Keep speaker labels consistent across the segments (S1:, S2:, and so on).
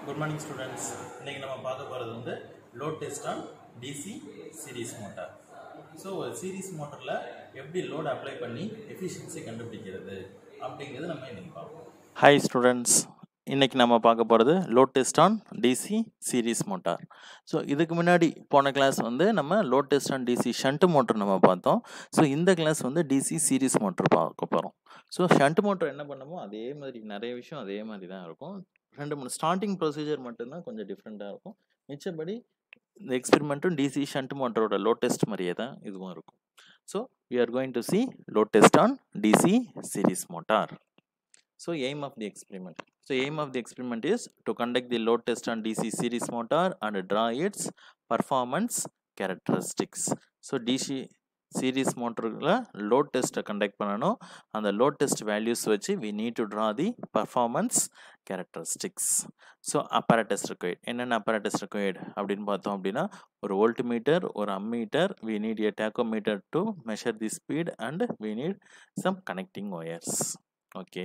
S1: Good morning students இன்னைக்கு நம்ம பார்க்க போகிறது வந்து load test on DC series motor so ஒரு சீரிஸ் மோட்டரில் எப்படி லோட் அப்ளை பண்ணி எஃபிஷியன்சி கண்டுபிடிக்கிறது அப்படிங்கிறது நம்ம இன்னைக்கு பார்ப்போம்
S2: ஹாய் ஸ்டூடெண்ட்ஸ் இன்னைக்கு நம்ம பார்க்க போகிறது load test on DC series motor so இதுக்கு முன்னாடி போன கிளாஸ் வந்து நம்ம load test on DC shunt motor நம்ம பார்த்தோம் ஸோ இந்த கிளாஸ் வந்து டிசி சீரிஸ் மோட்டர் பார்க்க போகிறோம் ஸோ ஷண்ட் மோட்டர் என்ன பண்ணமோ அதே மாதிரி நிறைய விஷயம் அதே மாதிரி தான் இருக்கும் ரெண்டு மூணு ஸ்டார்டிங் ப்ரொசீஜர் மட்டும்தான் கொஞ்சம் டிஃப்ரெண்ட்டாக இருக்கும் மிச்சபடி இந்த எக்ஸ்பெரிமெண்ட்டும் டிசி ஷண்ட் மோட்டரோட லோட் டெஸ்ட் மாதிரியே தான் இதுவும் இருக்கும் so we are going to see load test on DC series motor So aim of the experiment. So aim of the experiment is to conduct the load test on DC series motor and draw its performance characteristics. So DC series motorல load test conduct பண்ணணும் அந்த load test values வச்சு we need to draw the performance characteristics. So apparatus required. என்னென்ன apparatus required அப்படின்னு பார்த்தோம் அப்படின்னா ஒரு voltmeter ஒரு ammeter we need a tachometer to measure the speed and we need some connecting wires. Okay.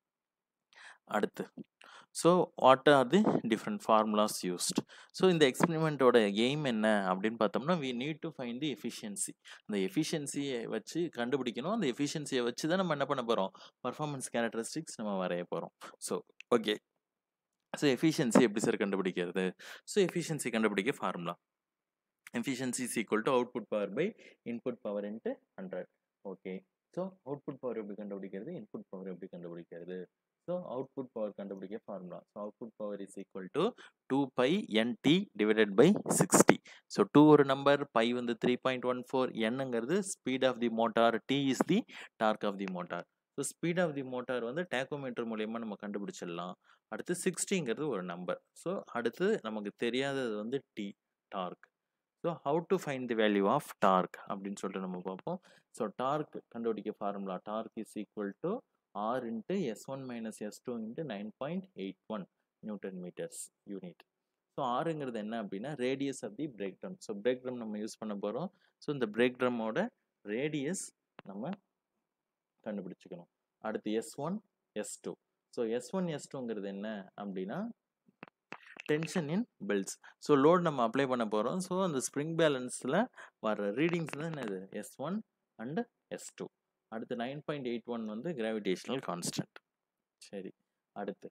S2: அடுத்து so what are the different formulas used so இந்த எக்ஸ்பெரிமெண்ட்டோட aim என்ன அப்படின்னு பார்த்தோம்னா we need to find the efficiency அந்த எஃபிஷியன்சியை வச்சு கண்டுபிடிக்கணும் அந்த எஃபிஷியன்சியை வச்சு தான் நம்ம என்ன பண்ண போகிறோம் பர்ஃபார்மன்ஸ் கேரக்டரிஸ்டிக்ஸ் நம்ம வரைய போகிறோம் ஸோ ஓகே ஸோ எஃபிஷியன்சி எப்படி சார் கண்டுபிடிக்கிறது ஸோ எஃபிஷியன்சி கண்டுபிடிக்க formula efficiency is equal to output power by input power into hundred okay so output power எப்படி கண்டுபிடிக்கிறது இன்புட் பவர் எப்படி கண்டுபிடிக்கிறது ஸோ அவுட்புட் பவர் கண்டுபிடிக்க formula so output power is equal to two pi N T divided by sixty so two ஒரு number pi வந்து three point one four என்னங்கிறது speed of the motor T is the torque of the motor so speed of the motor வந்து tachometer மூலயமா நம்ம கண்டுபிடிச்சிடலாம் அடுத்து சிக்ஸ்டிங்கிறது ஒரு number so அடுத்து நமக்கு தெரியாதது வந்து T torque so how to find the value of torque அப்படின்னு சொல்லிட்டு நம்ம பார்ப்போம் ஸோ டார்க் கண்டுபிடிக்க formula torque is equal to R into S one minus S two into nine point eight one newton metres unit so ஆறுங்கிறது என்ன அப்படின்னா radius of the brake drum so brake drum நம்ம use பண்ண போகிறோம் so இந்த break ட்ரம்மோட radius நம்ம கண்டுபிடிச்சிக்கணும் அடுத்து S one S two so S one S டூங்கிறது என்ன அப்படின்னா tension in belts so load நம்ம அப்ளை பண்ண போகிறோம் ஸோ அந்த ஸ்ப்ரிங் பேலன்ஸில் வர ரீடிங்ஸ் தான் என்னது S one and S two அடுத்து நைன் பாயிண்ட் எயிட் ஒன் வந்து கிராவிடேஷனல் கான்ஸ்டன்ட் சரி அடுத்து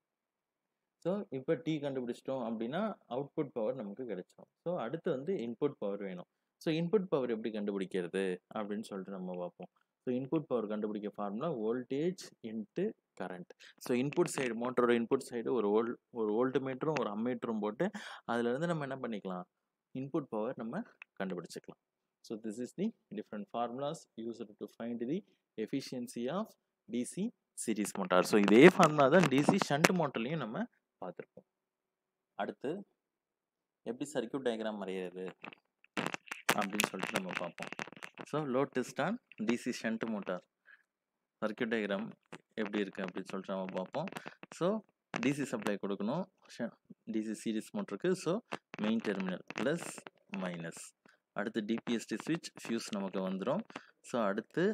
S2: ஸோ இப்போ டி கண்டுபிடிச்சிட்டோம் அப்படின்னா அவுட்புட் பவர் நமக்கு கிடைச்சிடும் ஸோ அடுத்து வந்து இன்புட் பவர் வேணும் ஸோ இன்புட் பவர் எப்படி கண்டுபிடிக்கிறது அப்படின்னு சொல்லிட்டு நம்ம பார்ப்போம் ஸோ இன்புட் பவர் கண்டுபிடிக்க formula voltage into current so input side மோட்டரோட இன்புட் சைடு ஒரு வோல் ஒரு வோல்ட் மீட்டரும் ஒரு அம்மீட்டரும் போட்டு அதுலேருந்து நம்ம என்ன பண்ணிக்கலாம் இன்புட் பவர் நம்ம கண்டுபிடிச்சிக்கலாம் so this is the different formulas used to find the efficiency of DC series motor so இதே ஃபார்முலா தான் டிசி ஷண்ட் மோட்டர்லையும் நம்ம பார்த்துருப்போம் அடுத்து எப்படி சர்க்கியூட் டயக்ராம் வரைகிறது அப்படின்னு சொல்லிட்டு நம்ம பார்ப்போம் so load test on DC shunt motor circuit diagram எப்படி இருக்குது அப்படின்னு சொல்லிட்டு நம்ம பார்ப்போம் ஸோ டிசி சப்ளை கொடுக்கணும் டிசி சீரிஸ் மோட்டருக்கு so main terminal plus minus அடுத்து டிபிஎஸ்டி ஸ்விட்ச் ஃபியூஸ் நமக்கு வந்துடும் ஸோ அடுத்து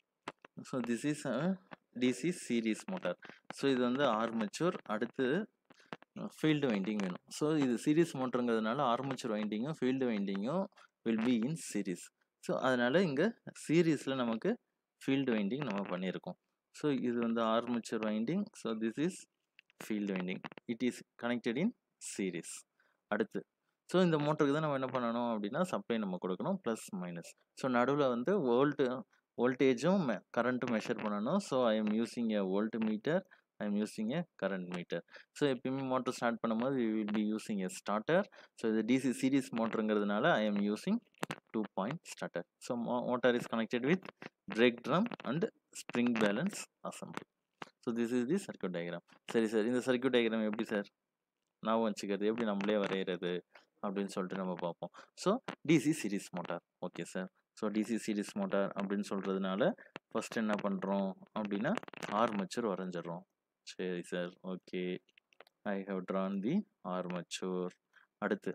S2: so this is DC series motor so இது வந்து ஆர்மச்சூர் அடுத்து ஃபீல்டு வைண்டிங் வேணும் ஸோ இது சீரிஸ் மோட்டருங்கிறதுனால ஆர்மச்சூர் வைண்டிங்கும் ஃபீல்டு வைண்டிங்கும் will be in series so அதனால் இங்கே சீரீஸில் நமக்கு ஃபீல்டு வைண்டிங் நம்ம பண்ணியிருக்கோம் ஸோ இது வந்து armature winding so this is field winding it is connected in series அடுத்து ஸோ இந்த மோட்டருக்கு தான் நம்ம என்ன பண்ணணும் அப்படின்னா சப்ளை நம்ம கொடுக்கணும் ப்ளஸ் மைனஸ் ஸோ நடுவில் வந்து வோல்ட்டு வோல்டேஜும் மெ கரண்ட்டும் மெஷர் பண்ணணும் so I am using a voltmeter I am using a current meter so எப்பயுமே மோட்டர் ஸ்டார்ட் பண்ணும்போது we will be using a starter so இது டிசி சீரிஸ் மோட்டருங்கிறதுனால I am using two point starter so motor is connected with brake drum and spring balance assembly so this is the circuit diagram சரி sir இந்த circuit diagram எப்படி sir ஞாபகம் வச்சுக்கிறது எப்படி நம்மளே வரைகிறது அப்படின்னு சொல்லிட்டு நம்ம பார்ப்போம் so DC series motor okay sir so DC series motor அப்படின்னு சொல்கிறதுனால ஃபஸ்ட் என்ன பண்ணுறோம் அப்படின்னா ஆர்மச்சூர் வரைஞ்சிடுறோம் சரி sir okay I have drawn the armature அடுத்து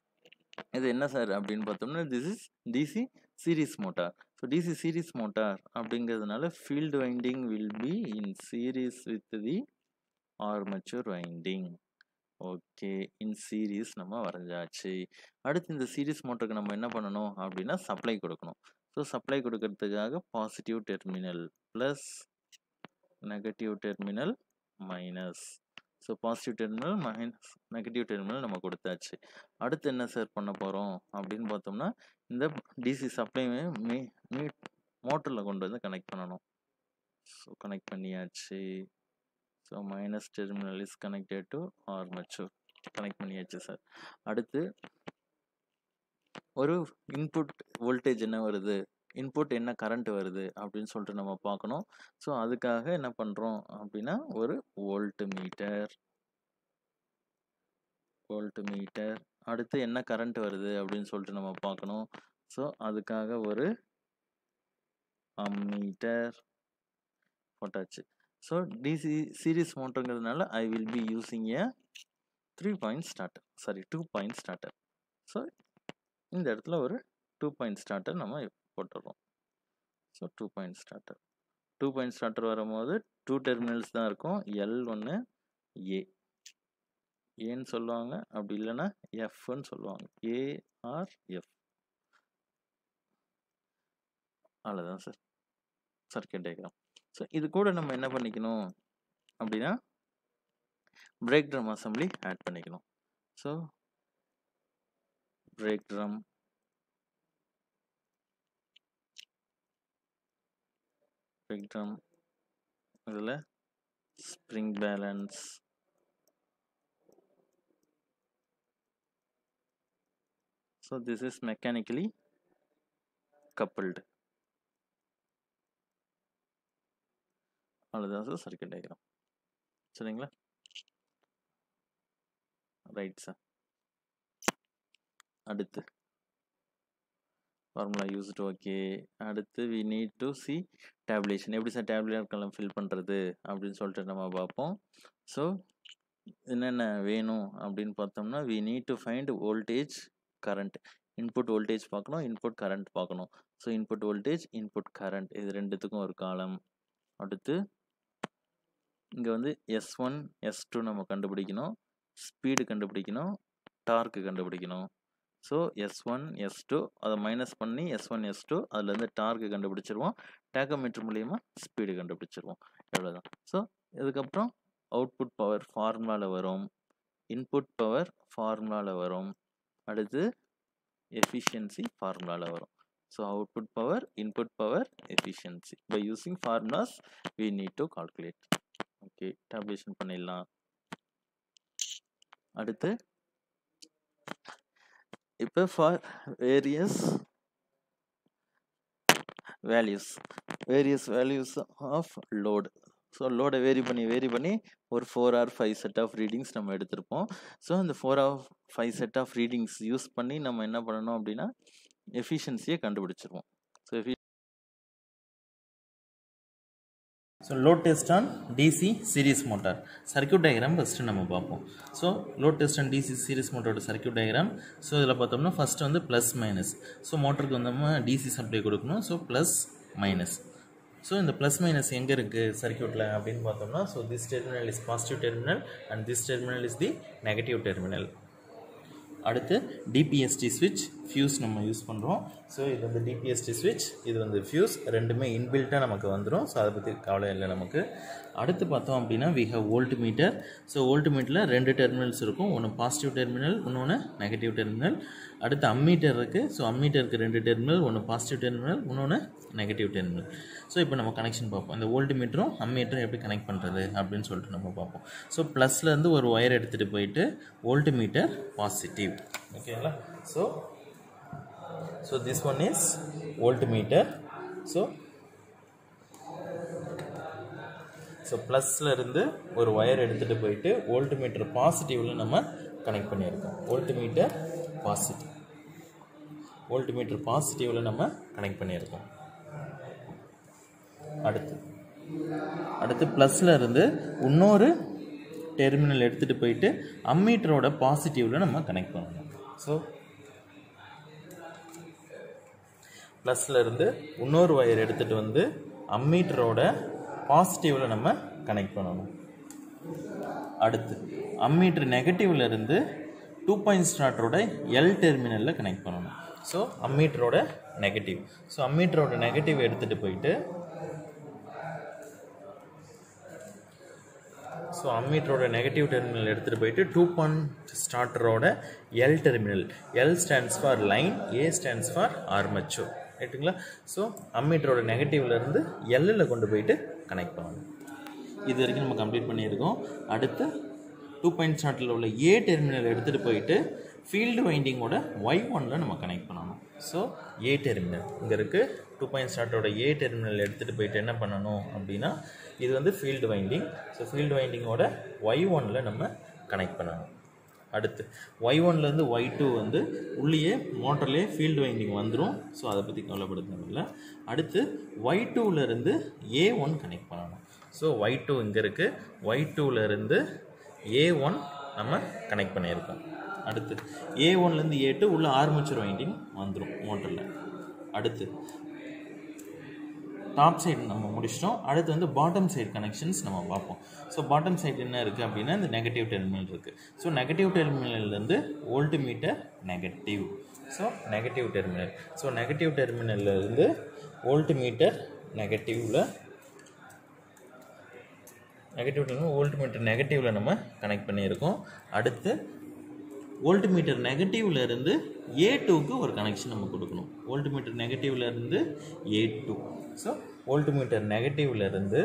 S2: இது என்ன சார் அப்படின்னு பார்த்தோம்னா this is DC series motor so DC series motor அப்படிங்கிறதுனால field winding will be in series with the armature winding okay in series நம்ம வரைஞ்சாச்சு அடுத்து இந்த சீரிஸ் மோட்டருக்கு நம்ம என்ன பண்ணணும் அப்படின்னா சப்ளை கொடுக்கணும் ஸோ சப்ளை கொடுக்கறதுக்காக positive terminal plus negative terminal minus so positive terminal minus negative terminal நம்ம கொடுத்தாச்சு அடுத்து என்ன சார் பண்ண போகிறோம் அப்படின்னு பார்த்தோம்னா இந்த டிசி சப்ளை மீ மீட் மோட்டரில் கொண்டு வந்து கனெக்ட் பண்ணணும் ஸோ கனெக்ட் பண்ணியாச்சு so minus terminal is connected to armature connect பண்ணியாச்சு சார் அடுத்து ஒரு இன்புட் வோல்டேஜ் என்ன வருது இன்புட் என்ன கரண்ட் வருது அப்படின்னு சொல்லிட்டு நம்ம பார்க்கணும் ஸோ அதுக்காக என்ன பண்ணுறோம் அப்படின்னா ஒரு வோல்ட் மீட்டர் வோல்ட் மீட்டர் அடுத்து என்ன கரண்ட் வருது அப்படின்னு சொல்லிட்டு நம்ம பார்க்கணும் ஸோ அதுக்காக ஒரு அம்மீட்டர் போட்டாச்சு ஸோ டிசி சீரிஸ் மோட்டருங்கிறதுனால I will be using a three point starter sorry two point starter so இந்த இடத்துல ஒரு டூ பாயிண்ட் ஸ்டார்டர் நம்ம போட்டுடுறோம் so two point starter two point starter வரும்போது டூ டெர்மினல்ஸ் தான் இருக்கும் எல் ஒன்று ஏ ஏன்னு சொல்லுவாங்க அப்படி இல்லைன்னா எஃப்னு சொல்லுவாங்க ஏஆர் எஃப் அவ்வளோதான் சார் சர்க்கியூட் டயக்ராம் ஸோ இது கூட நம்ம என்ன பண்ணிக்கணும் அப்படின்னா பிரேக் ட்ரம் அசம்பிளி ஆட் பண்ணிக்கணும் so brake drum brake drum இதில் spring balance so this is mechanically coupled அவ்வளோதான் சார் சர்க்கியூட் டயக்ராம் சரிங்களா ரைட் சார் அடுத்து ஃபார்முலா யூஸ்டு ஓகே அடுத்து we need to see tabulation எப்படி சார் டேப்லெட் கலம் ஃபில் பண்ணுறது அப்படின்னு சொல்லிட்டு நம்ம பார்ப்போம் ஸோ என்னென்ன வேணும் அப்படின்னு பார்த்தோம்னா we need to find voltage current input voltage பார்க்கணும் இன்புட் கரண்ட் பார்க்கணும் so input voltage input current இது ரெண்டுத்துக்கும் ஒரு காலம் அடுத்து இங்கே வந்து எஸ் ஒன் எஸ் டூ நம்ம கண்டுபிடிக்கணும் ஸ்பீடு கண்டுபிடிக்கணும் டார்க்கு கண்டுபிடிக்கணும் so S one S two அதை மைனஸ் பண்ணி எஸ் ஒன் எஸ் டூ அதுலேருந்து டார்க்கு கண்டுபிடிச்சிருவோம் டேக்கோமீட்டர் மூலியமாக ஸ்பீடு கண்டுபிடிச்சிருவோம் எவ்வளோதான் ஸோ இதுக்கப்புறம் அவுட்புட் பவர் ஃபார்முலாவில் வரும் இன்புட் பவர் ஃபார்முலாவில் வரும் அடுத்து எஃபிஷியன்சி ஃபார்முலாவில் வரும் so output power input power efficiency by using formulas we need to calculate okay tabulation பண்ணிடலாம் அடுத்து இப்போ for various values various values of load so லோடை வேரி பண்ணி வேரி பண்ணி ஒரு four or five set of readings நம்ம எடுத்திருப்போம் so அந்த four of five set of readings use பண்ணி நம்ம என்ன பண்ணணும் அப்படின்னா எஃபிஷியன்சியை கண்டுபிடிச்சிருவோம் ஸோ எஃபி
S1: so load test on DC series motor circuit diagram first நம்ம பார்ப்போம் so load test on DC series மோட்டரோட சர்க்கியூட் டயக்ராம் ஸோ இதில் பார்த்தோம்னா ஃபஸ்ட்டு வந்து ப்ளஸ் மைனஸ் ஸோ மோட்டருக்கு வந்து நம்ம டிசி சப்ளை கொடுக்கணும் ஸோ ப்ளஸ் மைனஸ் ஸோ இந்த ப்ளஸ் மைனஸ் எங்கே இருக்குது சர்க்கியூட்டில் அப்படின்னு பார்த்தோம்னா so this terminal is positive terminal and this terminal is the negative terminal அடுத்து டிபிஎஸ்டி ஸ்விட்ச் ஃபியூஸ் நம்ம யூஸ் பண்ணுறோம் ஸோ இது வந்து டிபிஎஸ்டி ஸ்விட்ச் இது வந்து ஃபியூஸ் ரெண்டுமே இன்பில்ட்டாக நமக்கு வந்துடும் ஸோ அதை பற்றி கவலை இல்லை நமக்கு அடுத்து பார்த்தோம் அப்படின்னா we have volt meter so volt மீட்டரில் ரெண்டு டெர்மினல்ஸ் இருக்கும் ஒன்று பாசிட்டிவ் டெர்மினல் இன்னொன்று நெகட்டிவ் டெர்மினல் அடுத்து அம்மீட்டர் இருக்குது ஸோ அம்மீட்டருக்கு ரெண்டு டெர்மினல் ஒன்று பாசிட்டிவ் டெர்மினல் இன்னொன்று நெகட்டிவ் டெர்மினல் ஸோ இப்போ நம்ம கனெக்ஷன் பார்ப்போம் இந்த வோல்ட் மீட்டரும் அம்மீட்டரும் எப்படி கனெக்ட் பண்ணுறது அப்படின்னு சொல்லிட்டு நம்ம பார்ப்போம் ஸோ ப்ளஸ்லேருந்து ஒரு ஒயர் எடுத்துகிட்டு போயிட்டு வோல்ட் மீட்டர் பாசிட்டிவ் ஓகேங்களா so so this one is volt meter so so ப்ளஸில் இருந்து ஒரு ஒயர் எடுத்துகிட்டு போயிட்டு வோல்ட் மீட்டர் பாசிட்டிவில் நம்ம கனெக்ட் பண்ணியிருக்கோம் volt meter positive volt meter பாசிட்டிவில் நம்ம கனெக்ட் பண்ணியிருக்கோம் அடுத்து அடுத்து ப்ளஸில் இருந்து இன்னொரு டெர்மினல் எடுத்துகிட்டு போயிட்டு அம்மீட்டரோட பாசிட்டிவில் நம்ம கனெக்ட் பண்ணணும் ஸோ ப்ளஸில் இருந்து இன்னொரு ஒயர் எடுத்துகிட்டு வந்து அம்மீட்டரோட பாசிட்டிவில் நம்ம கனெக்ட் பண்ணணும் அடுத்து அம்மீட்டர் நெகட்டிவ்ல இருந்து டூ பாயிண்ட் ஸ்டார்டரோட எல் டெர்மினலில் கனெக்ட் பண்ணணும் ஸோ அம்மீட்டரோட நெகட்டிவ் ஸோ அம்மீட்டரோட நெகட்டிவ் எடுத்துகிட்டு போயிட்டு ஸோ அம்மீட்டரோட நெகட்டிவ் டெர்மினல் எடுத்துகிட்டு போயிட்டு டூ பாயிண்ட் ஸ்டார்டரோட L terminal L stands for line A stands for armature ரைட்டுங்களா ஸோ அம்மீட்டரோட நெகட்டிவ்லேருந்து எல்லில் கொண்டு போயிட்டு கனெக்ட் பண்ணணும் இது வரைக்கும் நம்ம கம்ப்ளீட் பண்ணியிருக்கோம் அடுத்து டூ பாயிண்ட் ஸ்டார்ட்டில் உள்ள ஏ டெர்மினல் எடுத்துகிட்டு போயிட்டு ஃபீல்டு வைண்டிங்கோட ஒய் ஒனில் நம்ம கனெக்ட் பண்ணணும் ஸோ ஏ டெர்மினல் இங்கே இருக்குது டூ பாயிண்ட் ஸ்டார்ட்டோட ஏ டெர்மினல் எடுத்துகிட்டு போயிட்டு என்ன பண்ணணும் அப்படின்னா இது வந்து ஃபீல்டு வைண்டிங் ஸோ ஃபீல்டு வைண்டிங்கோட ஒய் ஒனில் நம்ம கனெக்ட் பண்ணணும் அடுத்து ஒய் ஒன்லேருந்து ஒய் டூ வந்து உள்ளேயே மோட்டர்லேயே ஃபீல்டு வைண்டிங் வந்துடும் ஸோ அதை பற்றி கவலைப்பட தேவையில்ல அடுத்து ஒய் டூலேருந்து ஏ ஒன் கனெக்ட் பண்ணணும் ஸோ ஒய் டூ இங்கே இருக்குது ஒய் டூலேருந்து ஏ ஒன் நம்ம கனெக்ட் பண்ணியிருக்கோம் அடுத்து ஏ ஒன்லேருந்து ஏ டூ உள்ள ஆர்மச்சர் வைண்டிங் வந்துடும் மோட்டரில் அடுத்து டாப் சைடு நம்ம முடிச்சிட்டோம் அடுத்து வந்து பாட்டம் சைடு கனெக்ஷன்ஸ் நம்ம பார்ப்போம் ஸோ பாட்டம் சைடு என்ன இருக்குது அப்படின்னா இந்த நெகட்டிவ் டெர்மினல் இருக்குது ஸோ நெகட்டிவ் டெர்மினல்லேருந்து volt meter negative so negative terminal so negative டெர்மினல்லேருந்து வோல்ட் மீட்டர் நெகட்டிவில் நெகட்டிவ் டெர்மினல் வோல்ட் மீட்டர் நெகட்டிவில் நம்ம கனெக்ட் பண்ணியிருக்கோம் அடுத்து வோல்ட் மீட்டர் நெகட்டிவ்ல இருந்து ஏ டூக்கு ஒரு கனெக்ஷன் நம்ம கொடுக்கணும் வோல்ட் மீட்டர் நெகட்டிவ்ல இருந்து A two so volt meter நெகட்டிவ்ல இருந்து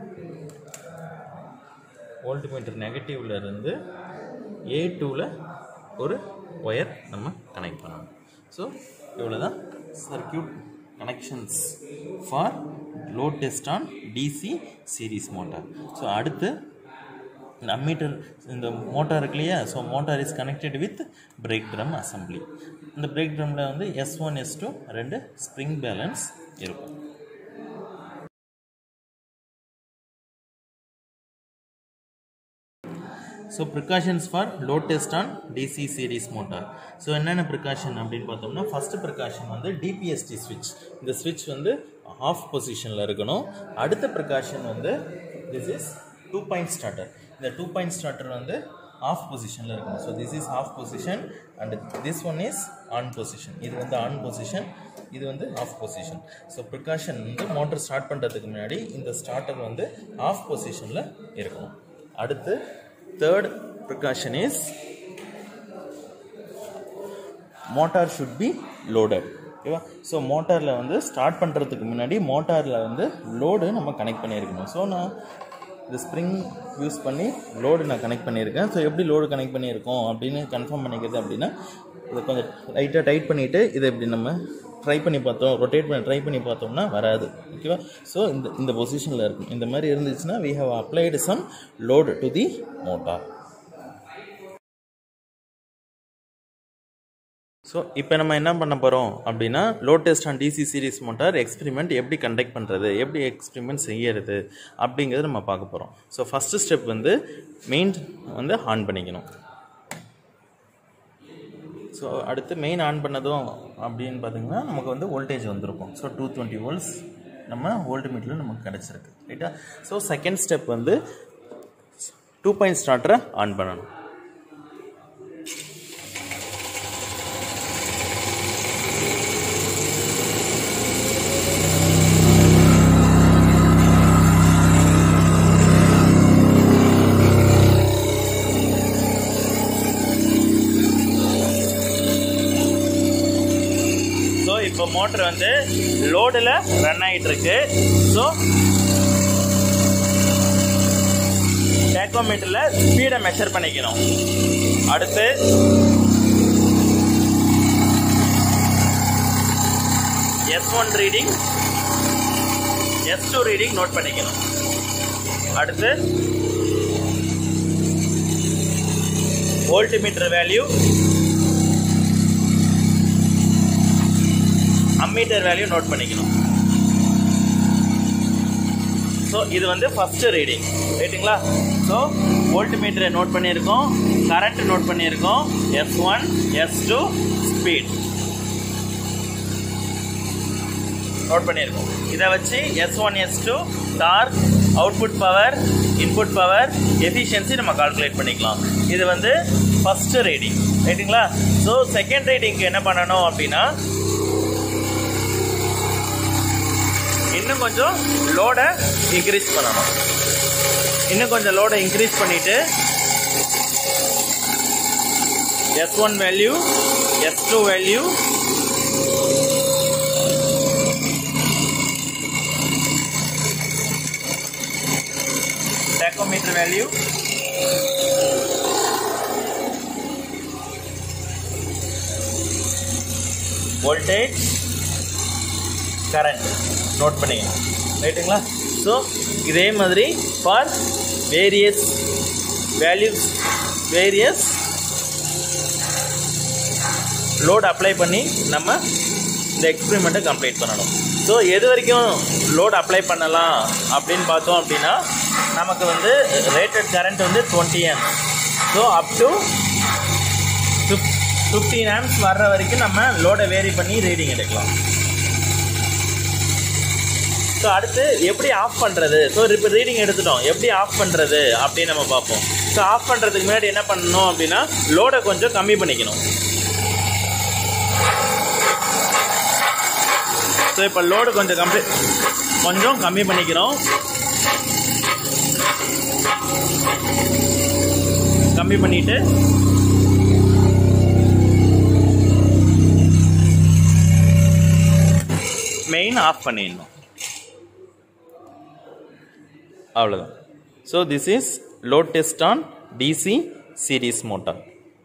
S1: வோல்ட் மீட்டர் நெகட்டிவ்ல இருந்து ஏ டூவில் ஒரு ஒயர் நம்ம கனெக்ட் பண்ணணும் ஸோ இவ்வளோ தான் circuit connections for load test on DC series motor so அடுத்து இந்த அம்மீட்டர் இந்த மோட்டார் இருக்கு இல்லையா so motor is connected with brake drum assembly இந்த பிரேக் ட்ரமில் வந்து எஸ் ஒன் எஸ் டூ ரெண்டு ஸ்ப்ரிங் பேலன்ஸ் இருக்கும் so precautions for load test on DC series motor so என்னென்ன ப்ரிகாஷன் அப்படின்னு பார்த்தோம்னா ஃபஸ்ட்டு ப்ரிகாஷன் வந்து டிபிஎஸ்டி ஸ்விட்ச் இந்த ஸ்விட்ச் வந்து ஆஃப் பொசிஷனில் இருக்கணும் அடுத்த ப்ரிகாஷன் வந்து this is two point starter இந்த டூ பாயிண்ட் ஸ்டார்டர் வந்து ஆஃப் பொசிஷனில் இருக்கணும் so this is off position and this one is on position இது வந்து ஆன் பொசிஷன் இது வந்து ஆஃப் பொசிஷன் ஸோ ப்ரிகாஷன் வந்து மோட்டர் ஸ்டார்ட் பண்ணுறதுக்கு முன்னாடி இந்த ஸ்டார்டர் வந்து ஆஃப் பொசிஷனில் இருக்கணும் அடுத்து third precaution is motor should be loaded ஓகேவா ஸோ மோட்டாரில் வந்து ஸ்டார்ட் பண்ணுறதுக்கு முன்னாடி மோட்டாரில் வந்து லோடு நம்ம கனெக்ட் பண்ணியிருக்கணும் ஸோ நான் இந்த ஸ்ப்ரிங் யூஸ் பண்ணி லோடு நான் கனெக்ட் பண்ணியிருக்கேன் ஸோ எப்படி லோடு கனெக்ட் பண்ணியிருக்கோம் அப்படின்னு கன்ஃபார்ம் பண்ணிக்கிறது அப்படின்னா இதை கொஞ்சம் லைட்டாக டைட் பண்ணிவிட்டு இதை இப்படி நம்ம ட்ரை பண்ணி பார்த்தோம் ரொட்டேட் பண்ணி ட்ரை பண்ணி பார்த்தோம்னா வராது ஓகேவா ஸோ இந்த இந்த பொசிஷனில் இருக்கும் இந்த மாதிரி இருந்துச்சுன்னா we have applied some load to the motor so இப்போ நம்ம என்ன பண்ண போகிறோம் அப்படின்னா load test on DC series motor experiment எப்படி கண்டக்ட் பண்ணுறது எப்படி எக்ஸ்பெரிமெண்ட் செய்யறது அப்படிங்கிறத நம்ம பார்க்க போகிறோம் ஸோ ஃபஸ்ட்டு ஸ்டெப் வந்து மெயின் வந்து ஆன் பண்ணிக்கணும் ஸோ அடுத்து மெயின் ஆன் பண்ணதும் அப்படின்னு பார்த்தீங்கன்னா நமக்கு வந்து வோல்டேஜ் வந்திருக்கும் ஸோ டூ டுவெண்ட்டி வோல்ட்ஸ் நம்ம வோல்ட் மீட்டரில் நமக்கு கிடச்சிருக்கு ரைட்டா ஸோ செகண்ட் ஸ்டெப் வந்து டூ பாயிண்ட் ஸ்டார்டரை ஆன் பண்ணணும் ஸோ இப்போ மோட்டர் வந்து லோடில் ரன் ஆகிட்டு இருக்கு ஸோ டேக்கோமீட்டரில் ஸ்பீடை மெஷர் பண்ணிக்கணும் அடுத்து S one reading S two reading note பண்ணிக்கணும் அடுத்து voltmeter value ammeter value note பண்ணிக்கணும் ஸோ இது வந்து ஃபர்ஸ்ட் ரீடிங் ரைட்டுங்களா ஸோ வோல்ட் மீட்டரை நோட் பண்ணியிருக்கோம் கரண்ட் நோட் பண்ணியிருக்கோம் S one S two speed note பண்ணியிருக்கோம் இதை வச்சு S one S two torque output power input power efficiency நம்ம கால்குலேட் பண்ணிக்கலாம் இது வந்து ஃபர்ஸ்ட் ரீடிங் ரைட்டுங்களா ஸோ செகண்ட் ரீடிங்க்கு என்ன பண்ணணும் அப்படின்னா இன்னும் கொஞ்சம் லோடை இன்க்ரீஸ் பண்ணணும் இன்னும் கொஞ்சம் லோடை இன்க்ரீஸ் பண்ணிட்டு S one value S two value tachometer value voltage current note பண்ணிங்க ரைட்டுங்களா ஸோ இதே மாதிரி for various values various load apply பண்ணி நம்ம இந்த எக்ஸ்பெரிமெண்ட்டை கம்ப்ளீட் பண்ணணும் ஸோ எது வரைக்கும் லோட் அப்ளை பண்ணலாம் அப்படின்னு பார்த்தோம் அப்படின்னா நமக்கு வந்து ரேட்டட் கரண்ட் வந்து twenty amps so up to fifteen amps வர்ற வரைக்கும் நம்ம லோடை வேரி பண்ணி ரீடிங் எடுக்கலாம் ஸோ அடுத்து எப்படி ஆஃப் பண்ணுறது ஸோ இப்போ ரீடிங் எடுத்துட்டோம் எப்படி ஆஃப் பண்ணுறது அப்படின்னு நம்ம பார்ப்போம் ஸோ ஆஃப் பண்ணுறதுக்கு முன்னாடி என்ன பண்ணணும் அப்படின்னா லோடை கொஞ்சம் கம்மி பண்ணிக்கணும் ஸோ இப்போ லோடு கொஞ்சம் கம்மி கொஞ்சம் கம்மி பண்ணிக்கிறோம் கம்மி பண்ணிட்டு மெயின் ஆஃப் பண்ணிடணும் அவ்வளோதான் so this is load test on DC series motor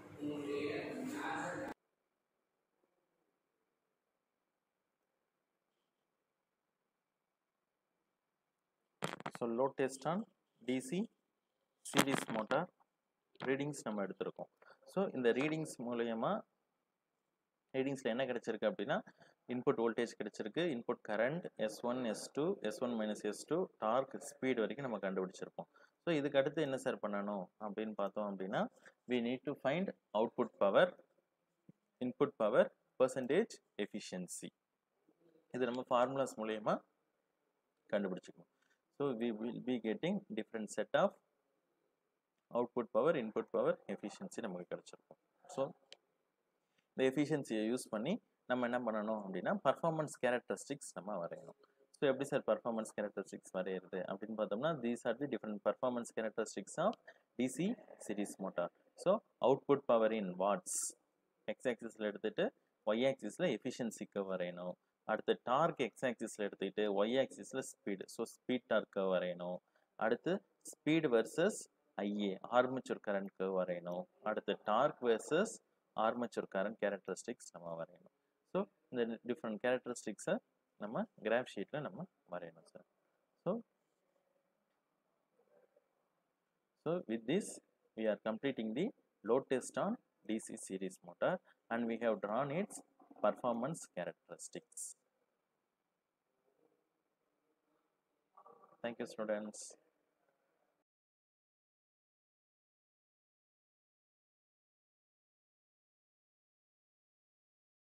S1: so load test on DC series motor readings நம்ம எடுத்திருக்கோம் ஸோ இந்த ரீடிங்ஸ் மூலயமா ரீடிங்ஸில் என்ன கிடைச்சிருக்கு அப்படின்னா இன்புட் வோல்டேஜ் கிடைச்சிருக்கு input current S one S two S one minus S two torque speed வரைக்கும் நம்ம கண்டுபிடிச்சிருப்போம் ஸோ இதுக்கு அடுத்து என்ன சார் பண்ணணும் அப்படின்னு பார்த்தோம் அப்படின்னா we need to find output power input power percentage efficiency இது நம்ம ஃபார்முலாஸ் மூலயமா கண்டுபிடிச்சிக்கணும் so we will be getting different set of output power input power efficiency நமக்கு கிடச்சிருக்கும் ஸோ இந்த எஃபிஷியன்சியை யூஸ் பண்ணி நம்ம என்ன பண்ணணும் அப்படின்னா பர்ஃபார்மன்ஸ் கேரக்டரிஸ்டிக்ஸ் நம்ம வரையணும் ஸோ எப்படி சார் பர்ஃபார்மன்ஸ் கேரக்டரிஸ்டிக்ஸ் வரையிறது அப்படின்னு பார்த்தோம்னா these are the different performance characteristics of DC series motor so output power in watts X ஆக்சிஸில் எடுத்துகிட்டு ஒய் ஆக்சிஸில் எஃபிஷியன்சிக்கு வரையணும் அடுத்து டார்க் எக்ஸ் ஆக்சிஸில் எடுத்துக்கிட்டு ஒய் ஆக்சிஸில் ஸ்பீடு ஸோ ஸ்பீட் டார்க்கை வரையணும் அடுத்து ஸ்பீடு வர்சஸ் ஐஏ ஆர்மச்சூர் கரண்ட்க்கு வரையணும் அடுத்து torque versus armature current characteristics நம்ம வரையணும் ஸோ இந்த டிஃப்ரெண்ட் கேரக்டரிஸ்டிக்ஸை நம்ம கிராஃப் ஷீட்டில் நம்ம வரையணும் sir so so with this we are completing the load test on DC series motor and we have drawn its performance characteristics. Thank you students.